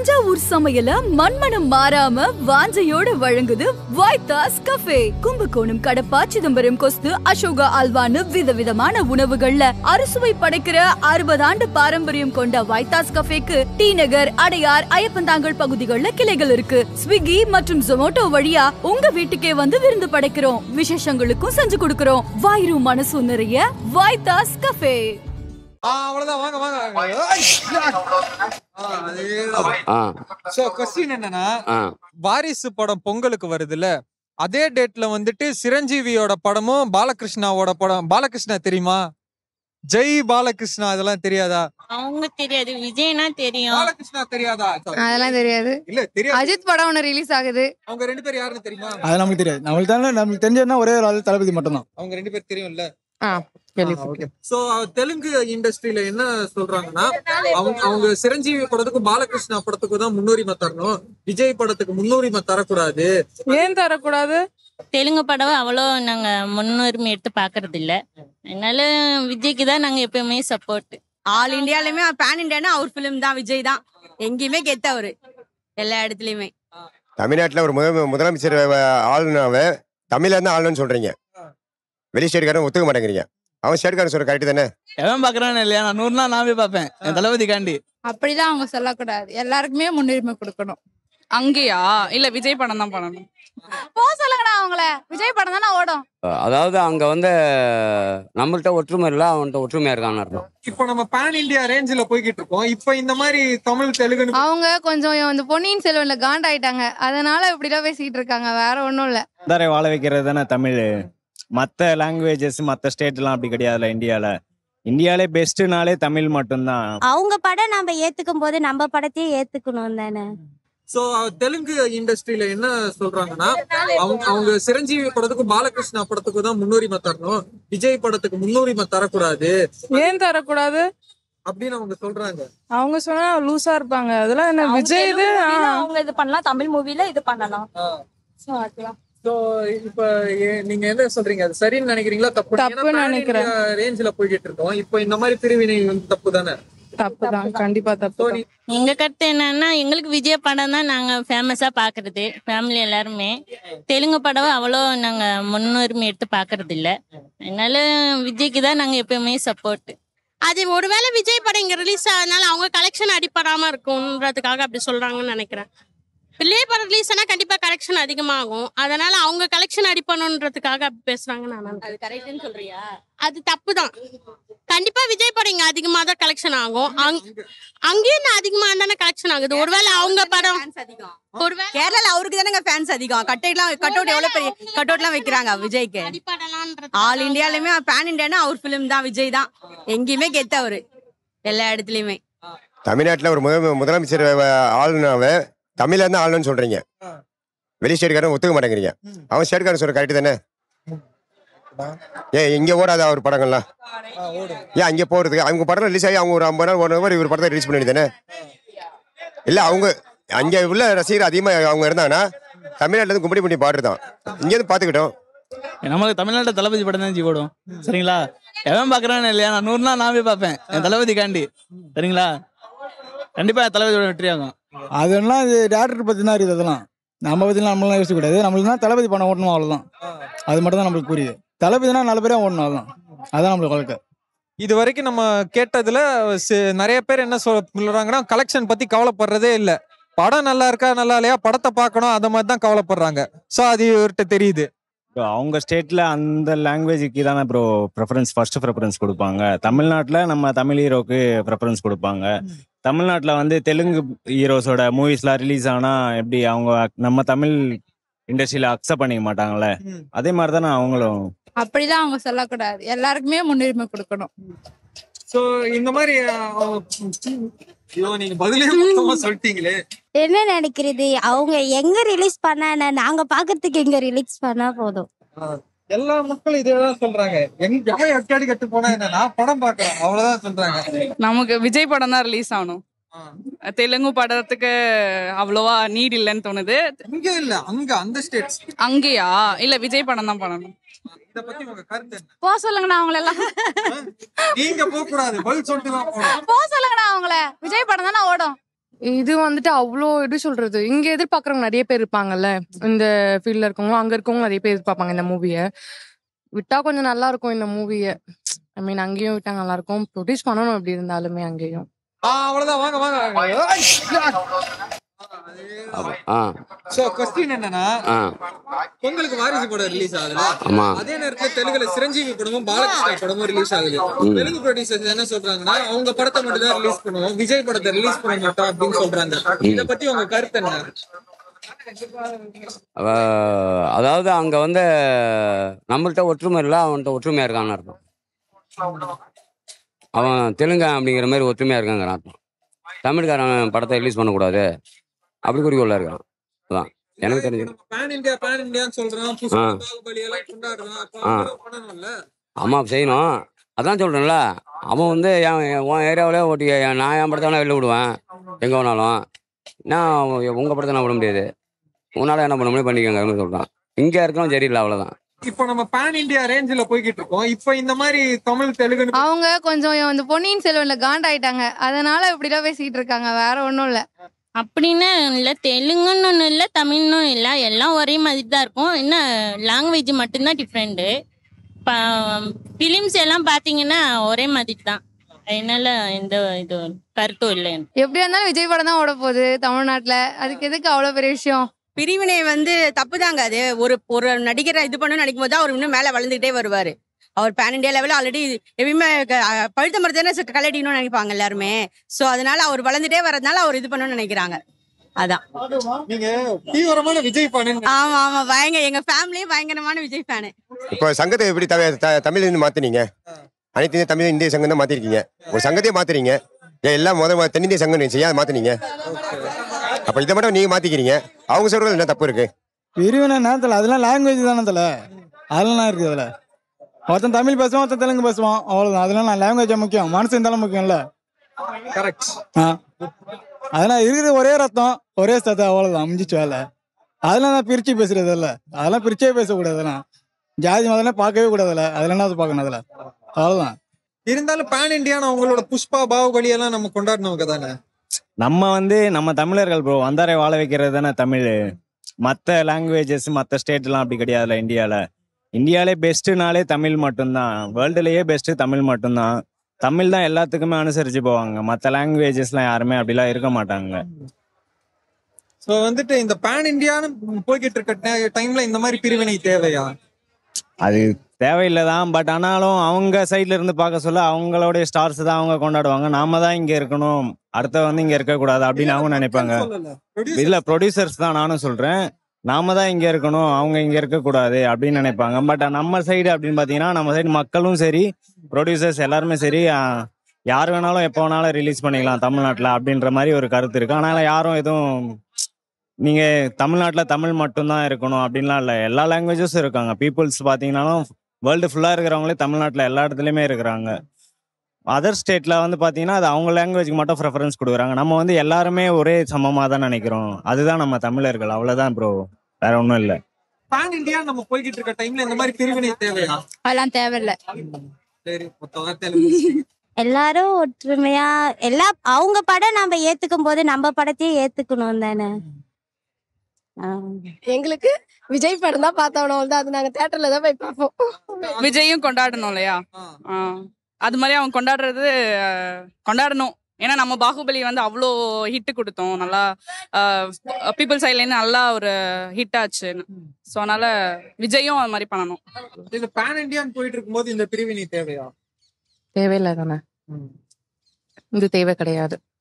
தஞ்சாவூர் சமையல மண்மனம் மாறாம வாஞ்சையோட வழங்குது வைத்தாஸ் கஃபே கும்பகோணம் கடப்பா சிதம்பரம் கொஸ்து அசோகா அல்வான்னு விதவிதமான உணவுகள்ல அறுசுவை படைக்கிற அறுபது ஆண்டு பாரம்பரியம் கொண்ட வைத்தாஸ் கஃபேக்கு டி நகர் அடையார் ஐயப்பந்தாங்கல் பகுதிகளில் கிளைகள் இருக்கு ஸ்விக்கி மற்றும் ஜொமோட்டோ வழியா உங்க வீட்டுக்கே வந்து விருந்து படைக்கிறோம் விசேஷங்களுக்கும் செஞ்சு கொடுக்கிறோம் வாயிரும் மனசும் நிறைய வைத்தாஸ் கஃபே ஆ, அவ்வளவுதான் வாங்க வாங்க ஐய்! ஆ, அதேதான். ஆ So, question என்னன்னா ஆ வாரிசு படம் பொங்கலுக்கு வருதுல்ல அதே டேட்ல வந்துட்டு சிரஞ்சீவியோட படமும் பாலகிருஷ்ணாவோட படம் பாலகிருஷ்ணா தெரியுமா ஜெய் பாலகிருஷ்ணா அதெல்லாம் தெரியாதா அவங்க தெரியாது விஜய்னா தெரியும் பாலகிருஷ்ணா தெரியாதா அதெல்லாம் தெரியாது இல்ல தெரியாது அஜித் படம் ஒன்று ரிலீஸ் ஆகுது அவங்க ரெண்டு பேரும் யாருன்னு தெரியுமா அது நமக்கு தெரியாது நம்மளுக்கு தானே நம்மளுக்கு தெரிஞ்சதுன்னா ஒரே ஒரு ஆள் தளபதி மட்டும்தான் அவங்க ரெண்டு பேரும் தெரியும்ல ஆ சோ தெலுங்கு இண்டஸ்ட்ரியில என்ன சொல்றாங்கன்னா அவங்க அவங்க சிரஞ்சீவி படத்துக்கும் பாலகிருஷ்ணா படத்துக்கும் தான் முன்னுரிமை தரணும் விஜய் படத்துக்கு முன்னுரிமை தரக்கூடாது ஏன் தரக்கூடாது தெலுங்கு படம் அவ்வளோ நாங்க முன்னுரிமை எடுத்து பாக்குறது இல்ல அதனால விஜய்க்கு தான் நாங்க எப்பயுமே சப்போர்ட் ஆல் இந்தியாலயுமே பேன் இந்தியானா அவர் பிலிம் தான் விஜய் தான் எங்கேயுமே கெத்த அவரு எல்லா இடத்துலயுமே தமிழ்நாட்டில் ஒரு முத முதலமைச்சர் ஆளுனாவே தமிழ்ல இருந்து ஆளுன்னு சொல்றீங்க வெளி ஸ்டேட்காரன் ஒத்துக்க மாட்டேங்கிறீங்க அவன் ஸ்டேட்காரன் சொல்ற கரெக்ட் தானே எவன் பாக்குறான்னு இல்லையா நான் நூறு நாள் நான் போய் பார்ப்பேன் என் தளபதி காண்டி அப்படிலாம் அவங்க சொல்லக்கூடாது எல்லாருக்குமே முன்னுரிமை கொடுக்கணும் அங்கேயா இல்ல விஜய் படம் தான் பண்ணணும் போ சொல்லுங்கண்ணா அவங்கள விஜய் படம் தானே ஓடும் அதாவது அங்க வந்து நம்மள்ட்ட ஒற்றுமை இல்லை அவன்கிட்ட ஒற்றுமையா இருக்கான்னு அர்த்தம் இப்போ நம்ம பேன் இந்தியா ரேஞ்சில போய்கிட்டு இருக்கோம் இப்போ இந்த மாதிரி தமிழ் தெலுங்குன்னு அவங்க கொஞ்சம் இந்த பொன்னியின் செல்வன்ல காண்டாயிட்டாங்க அதனால இப்படிலாம் பேசிக்கிட்டு இருக்காங்க வேற ஒண்ணும் இல்ல தாரை வாழ வைக்கிறது தானே தமிழ் மற்ற லாங்குவேஜஸ் மற்ற ஸ்டேட்லாம் அப்படி கிடையாதுல்ல இந்தியாவில் இந்தியாவிலே பெஸ்ட்டுனாலே தமிழ் மட்டும்தான் அவங்க படம் நம்ம ஏத்துக்கும் போது நம்ம படத்தையும் ஏத்துக்கணும் தானே சோ தெலுங்கு இண்டஸ்ட்ரியில என்ன சொல்றாங்கன்னா அவங்க அவங்க சிரஞ்சீவி படத்துக்கும் பாலகிருஷ்ணா படத்துக்கும் தான் முன்னுரிமை தரணும் விஜய் படத்துக்கு முன்னுரிமை தரக்கூடாது ஏன் தரக்கூடாது அப்படின்னு அவங்க சொல்றாங்க அவங்க சொன்னா லூசா இருப்பாங்க அதெல்லாம் என்ன விஜய் இது ஆ. அவங்க இது பண்ணலாம் தமிழ் மூவில இது பண்ணலாம் சோ இப்ப ஏ- நீங்க என்ன சொல்றீங்க அது சரின்னு நினைக்கிறீங்களா தப்பு தப்புன்னு நினைக்கிறேன். ரேஞ்சில போய்கிட்டு இருக்கோம் இப்போ இந்த மாதிரி பிரிவினை வந்து தப்பு தானே தப்புதான் கண்டிப்பா தப்பு தான். எங்க கருத்து என்னன்னா எங்களுக்கு விஜய் படம் தான் நாங்க ஃபேமஸா பாக்குறது ஃபேமிலி எல்லாருமே தெலுங்கு படம் அவ்வளோ நாங்க முன்னுரிமை எடுத்து பாக்குறது இல்ல அதனால விஜய்க்கு தான் நாங்க எப்பயுமே சப்போர்ட் அது ஒருவேளை விஜய் படம் இங்க ரிலீஸ் ஆனதுனால அவங்க கலெக்ஷன் அடிப்படாம இருக்கும்ன்றதுக்காக அப்படி சொல்றாங்கன்னு நினைக்கிறேன் விஜய் படம் ரிலீஸ் ஆனா கண்டிப்பா கலெக்ஷன் அதிகமாகும் அதனால அவங்க கலெக்ஷன் அடிப்பணுன்றதுக்காக அப்படி பேசுறாங்கன்னு நான் நினைக்கிறேன். அது கரெக்ட்னு சொல்றியா அது தப்பு தான் கண்டிப்பா விஜய் படம் இங்க அதிகமா தான் கலெக்ஷன் ஆகும் அங்க- அங்கேயும் இன்னும் அதிகமா தானே கலெக்ஷன் ஆகுது ஒருவேளை அவங்க படம் அதிகம் ஒருவேளை கேரளால அவருக்கு தானங்க ஃபேன்ஸ் அதிகம் கட்டைலாம் கட் அவுட் எவ்வளவு பெரிய கட் அவுட்லாம் வைக்கிறாங்க விஜய்க்கு அடிப்படலான்றது ஆல் இந்தியாலயுமே பேன் இந்தியானா அவர் பிலிம் தான் விஜய் தான் எங்கேயுமே கெத்த அவரு எல்லா இடத்துலயுமே தமிழ்நாட்டில் ஒரு முத முதலமைச்சர் ஆளுனாவே தமிழ்ல இருந்து ஆளுன்னு சொல்றீங்க வெளி ஸ்டேட்காரன் ஒத்துக்க மாட்டேங்கிறீங்க அவன் ஸ்டேட்காரன் சொல்ற கரெக்ட் தானே ஏன் இங்க ஓடாத அவர் படங்கள்லாம் ஏன் அங்கே போறதுக்கு அவங்க படம் ரிலீஸ் ஆகி அவங்க ஒரு ஐம்பது நாள் ஒரு மாதிரி இவர் படத்தை ரிலீஸ் பண்ணி தானே இல்ல அவங்க அங்க உள்ள ரசிகர் அதிகமா அவங்க இருந்தாங்கன்னா தமிழ்நாட்டுல இருந்து கும்படி பண்ணி பாடுறதான் இங்க இருந்து பாத்துக்கிட்டோம் நம்மளுக்கு தமிழ்நாட்டு தளபதி படம் தான் ஜி ஓடும் சரிங்களா எவன் பாக்குறான்னு இல்லையா நான் நூறு நாள் நான் போய் பார்ப்பேன் என் தளபதி காண்டி சரிங்களா கண்டிப்பா என் தளபதியோட வெற்றி ஆகும் அதெல்லாம் இது டேரக்டர் பத்தி தான் இருக்குது அதெல்லாம் நம்ம பத்திலாம் நம்மளாம் யோசிக்க கூடாது நம்மளுக்கு தான் தளபதி படம் ஓட்டணும் அவ்வளவுதான் அது மட்டும் தான் நம்மளுக்கு புரியுது தளபதினா நல்ல பேரா ஓடணும் அதான் அதான் நம்மளுக்கு வாழ்க்கை இது வரைக்கும் நம்ம கேட்டதுல சி- நிறைய பேர் என்ன சொல்றாங்கன்னா கலெக்ஷன் பத்தி கவலைப்படுறதே இல்ல படம் நல்லா இருக்கா நல்லா இல்லையா படத்தை பார்க்கணும் அந்த மாதிரி தான் கவலைப்படுறாங்க சோ அது இவர்கிட்ட தெரியுது Bro, அவங்க ஸ்டேட்ல அந்த லாங்குவேஜுக்கு தானே ப்ரோ ப்ரெஃபரன்ஸ் ஃபர்ஸ்ட் ப்ரெஃபரன்ஸ் கொடுப்பாங்க தமிழ்நாட்டில் நம்ம தமிழ் ஹீரோக்கு ப்ரெஃபரன்ஸ் கொடுப்பாங்க தமிழ்நாட்டில் வந்து தெலுங்கு ஹீரோஸோட மூவிஸ்லாம் ரிலீஸ் ஆனா எப்படி அவங்க நம்ம தமிழ் இண்டஸ்ட்ரியில அக்செப்ட் பண்ணிக்க மாட்டாங்கல்ல அதே மாதிரி தானே அவங்களும் அப்படிலாம் அவங்க சொல்லக்கூடாது எல்லாருக்குமே முன்னுரிமை கொடுக்கணும் சோ இந்த மாதிரி அஹ், ஐயோ நீங்க பதிலே மொத்தமா சொல்லிட்டீங்களே என்ன நினைக்கிறது அவங்க எங்க ரிலீஸ் பண்ணா என்ன? நாங்க பாக்குறதுக்கு எங்க ரிலீஸ் பண்ணா போதும் எல்லா மக்களும் இதேதான் சொல்றாங்க எங்க யாரை அக்காடி கட்டு போனா என்ன நான் படம் பாக்குறேன் அவ்வளவுதான் சொல்றாங்க நமக்கு விஜய் படம் தான் ரிலீஸ் ஆகணும் தெலுங்கு படத்துக்கு அவ்வளவா நீட் இல்லைன்னு தோணுது இங்க இல்ல அங்க அந்த ஸ்டேட்ஸ் அங்கேயா இல்ல விஜய் படம் தான் பண்ணணும் இத பத்தி உங்க கருத்து என்ன போ சொல்லுங்கண்ணா அவங்கள எல்லாம் நீங்க போக கூடாது பதில் சொல்லிட்டு தான் போகணும் போ சொல்லுங்கண்ணா அவங்கள விஜய் படம் தானே ஓடும் இது வந்துட்டு அவ்வளோ எப்படி சொல்றது இங்க எதிர்பார்க்கறவங்க நிறைய பேர் இருப்பாங்கல்ல இந்த ஃபீல்ட்ல இருக்கவங்க அங்க இருக்கவங்க நிறைய பேர் எதிர்பார்ப்பாங்க இந்த மூவியை விட்டா கொஞ்சம் நல்லா இருக்கும் இந்த மூவியை ஐ மீன் அங்கேயும் விட்டா நல்லா இருக்கும் ப்ரொடியூஸ் பண்ணணும் எப்படி இருந்தாலுமே அங்கேயும் ஆ, அவ்வளவுதான் வாங்க வாங்க அப்ப- ஆ சோ கொஸ்டின் என்னன்னா ஆ பொங்கலுக்கு வாரிசு படம் ரிலீஸ் ஆகுது ஆமா. அதே நேரத்துல தெலுங்குல சிரஞ்சீவி படமும் பாலகிருஷ்ணா படமும் ரிலீஸ் ஆகுது ம். தெலுங்கு ப்ரொடியூசர்ஸ் என்ன சொல்றாங்கன்னா அவங்க படத்தை மட்டும் தான் ரிலீஸ் பண்ணுவோம் விஜய் படத்தை ரிலீஸ் பண்ண மாட்டோம் அப்படின்னு சொல்றாங்க இத பத்தி உங்க கருத்து என்ன அவ- அதாவது அங்க வந்து நம்மள்ட்ட ஒற்றுமை இல்லை அவன்கிட்ட ஒற்றுமையா இருக்கான்னு அர்த்தம் அவன் தெலுங்கன் அப்படிங்கிற மாதிரி ஒற்றுமையா இருக்காங்கிற அர்த்தம் தமிழ்காரன் படத்தை ரிலீஸ் பண்ணக்கூடாது அப்படி குறிக்கோளா இருக்கான் அதான் எனக்கு தெரிஞ்சு பேன் இந்தியா பேன் இந்தியான்னு சொல்றான் ஆ. புஷ்பா பாகுபலி எல்லாம் கொண்டாடுறான் அப்ப ஆ. அவங்களும் பண்ணணும்ல ஆமா செய்யணும் அதான் சொல்றேன்ல அவன் வந்து என் என் உன் ஏரியாவிலே ஓட்டி என் நான் என் படத்தை வேணா வெளில விடுவேன் எங்க வேணாலும் நான் உங்க படத்தை நான் விட முடியாது உன்னால என்ன பண்ண முடியும் பண்ணிக்கோங்க அப்படின்னு சொல்றான் இங்க இருக்கவும் சரியில்லை அவ்வளவுதான் இப்போ நம்ம பேன் இந்தியா ரேஞ்சில போய்கிட்டு இருக்கோம் இப்போ இந்த மாதிரி தமிழ் தெலுங்கு அவங்க கொஞ்சம் இந்த பொன்னியின் செல்வன்ல காண்டாயிட்டாங்க அதனால இப்படிலாம் பேசிட்டு இருக்காங்க வேற ஒண்ணும் இல்ல அப்படின்னு இல்லை தெலுங்குன்னு ஒன்றும் இல்லை தமிழ்னும் இல்லை எல்லாம் ஒரே மாதிரி தான் இருக்கும் என்ன லாங்குவேஜ் மட்டும்தான் டிஃப்ரெண்ட்டு ஃபிலிம்ஸ் எல்லாம் பார்த்தீங்கன்னா ஒரே மாதிரி தான் அதனால எந்த இது கருத்தும் இல்லை எனக்கு. எப்படியா இருந்தாலும் விஜய் படம் தான் ஓட போகுது தமிழ்நாட்டுல அதுக்கு எதுக்கு அவ்வளவு பெரிய விஷயம் பிரிவினை வந்து தப்புதாங்க அது ஒரு ஒரு நடிகரை இது பண்ணு நடிக்கும் போது அவர் இன்னும் மேல வளர்ந்துகிட்டே வருவாரு அவர் பேன் இந்தியா லெவலில் ஆல்ரெடி எப்பயுமே க- அஹ் பழுத்த மரத்தானே கலடிக்கணும்னு நினைப்பாங்க எல்லாருமே சோ அதனால அவர் வளர்ந்துட்டே வர்றதுனால அவர் இது பண்ணணும்னு நினைக்கிறாங்க அதான் நீங்க தீவிரமான விஜய் ஃபேன் ஆமா ஆமா பயங்கர எங்க ஃபேமிலியே பயங்கரமான விஜய் ஃபேனு இப்போ சங்கத்தை எப்படி தமிழ் த- தமிழ்ல இருந்து மாத்துனீங்க அனைத்து இந்திய தமிழ் இந்திய சங்கம் தான் மாத்திருக்கீங்க ஒரு சங்கத்தையே மாத்துறீங்க ஏன் எல்லாம் முதல் தென்னிந்திய சங்கம் இருந்துச்சு ஏன் அதை மாத்துனீங்க அப்ப இதை மட்டும் நீங்க மாத்திக்கிறீங்க அவங்க சொல்றது என்ன தப்பு இருக்கு பிரிவினை நேரத்தில் அதெல்லாம் லாங்குவேஜ் தானே தல அதெல்லாம் இருக்குது அதில் ஒருத்தன் தமிழ் பேசுவான் ஒருத்தன் தெலுங்கு பேசுவான் அவ்வளோதான் அதெல்லாம் நான் லாங்குவேஜ் முக்கியம் மனசு இருந்தாலும் முக்கியம்ல கரெக்ட் ஆ அதெல்லாம் இருக்குது ஒரே ரத்தம் ஒரே சத்தை அவ்வளோதான் அமைஞ்சிச்சு வேலை அதெல்லாம் நான் பிரித்து பேசுறது இல்லை அதெல்லாம் பிரிச்சே பேசக்கூடாது அதெல்லாம் ஜாதி மதம்லாம் பார்க்கவே கூடாதுல்ல அதெல்லாம் என்ன பார்க்கணும் அதில் அவ்வளோதான் இருந்தாலும் பேன் இந்தியான அவங்களோட புஷ்பா பாகுபலி எல்லாம் நம்ம கொண்டாடினவங்க தானே நம்ம வந்து நம்ம தமிழர்கள் ப்ரோ வந்தாரை வாழ வைக்கிறது தானே தமிழ் மற்ற லாங்குவேஜஸ் மற்ற ஸ்டேட்லாம் அப்படி கிடையாதுல்ல இந்தியாவில் இந்தியாவிலே பெஸ்ட்டுனாலே தமிழ் மட்டும்தான் வேர்ல்டுலேயே பெஸ்ட்டு தமிழ் மட்டும்தான் தமிழ் தான் எல்லாத்துக்குமே அனுசரித்து போவாங்க மற்ற லாங்குவேஜஸ்லாம் யாருமே அப்படிலாம் இருக்க மாட்டாங்க சோ வந்துட்டு இந்த பேன் இந்தியான்னு போய்கிட்டு இருக்க டைம்ல இந்த மாதிரி பிரிவினை தேவையா அது தேவையில்லை தான் பட் ஆனாலும் அவங்க சைட்ல இருந்து பார்க்க சொல்ல அவங்களுடைய ஸ்டார்ஸ் தான் அவங்க கொண்டாடுவாங்க நாம தான் இங்க இருக்கணும் அடுத்த வந்து இங்க இருக்கக்கூடாது அப்படின்னு அவங்க நினைப்பாங்க இல்ல ப்ரொடியூசர்ஸ் தான் நானும் சொல்றேன் நாம தான் இங்க இருக்கணும் அவங்க இங்க இருக்கக்கூடாது அப்படின்னு நினைப்பாங்க பட் நம்ம சைடு அப்படின்னு பாத்தீங்கன்னா நம்ம சைடு மக்களும் சரி ப்ரொடியூசர்ஸ் எல்லாருமே சரி ஆஹ், யார் வேணாலும் எப்போ வேணாலும் ரிலீஸ் பண்ணிக்கலாம் தமிழ்நாட்டில் அப்படின்ற மாதிரி ஒரு கருத்து இருக்கு அதனால யாரும் எதுவும் நீங்க தமிழ்நாட்டுல தமிழ் மட்டும்தான் இருக்கணும் அப்படின்லாம் இல்லை எல்லா லாங்குவேஜஸும் இருக்காங்க பீப்புள்ஸ் பார்த்தீங்கன்னாலும் வேர்ல்டு ஃபுல்லா இருக்கிறவங்களே தமிழ்நாட்டுல எல்லா இடத்துலயுமே இருக்கிறாங்க அதர் ஸ்டேட்ல வந்து பாத்தீங்கன்னா அது அவங்க லாங்குவேஜ்க்கு மட்டும் ப்ரெஃபரன்ஸ் கொடுக்குறாங்க நம்ம வந்து எல்லாருமே ஒரே சமமா தான் நினைக்கிறோம் அதுதான் நம்ம தமிழர்கள் அவ்வளவுதான் ப்ரோ வேற ஒன்றும் இல்லை பேன் இந்தியா நம்ம போய்கிட்டு இருக்க டைம்ல இந்த மாதிரி பிரிவினை தேவையா அதெல்லாம் தேவையில்ல சரி மொத்த வார்த்தையில எல்லாரும் ஒற்றுமையா எல்லா அவங்க படம் நம்ம ஏத்துக்கும் போது நம்ம படத்தையும் ஏத்துக்கணும் தானே எங்களுக்கு விஜய் படம் தான் பார்த்தோம் வந்து அது நாங்க தியேட்டர்ல தான் போய் பார்ப்போம் விஜயும் கொண்டாடணும் இல்லையா ஆ. அது மாதிரி அவங்க கொண்டாடுறது அஹ், கொண்டாடணும் ஏன்னா நம்ம பாகுபலி வந்து அவ்வளோ ஹிட் கொடுத்தோம் நல்லா பீப்புள் சைட்லேருந்து நல்லா ஒரு ஹிட் ஆச்சு ஸோ அதனால விஜயும் அது மாதிரி பண்ணணும் இது பேன் இந்தியான்னு போயிட்டு இருக்கும்போது இந்த பிரிவினை தேவையா தேவையில்லை தானே இது தேவை கிடையாது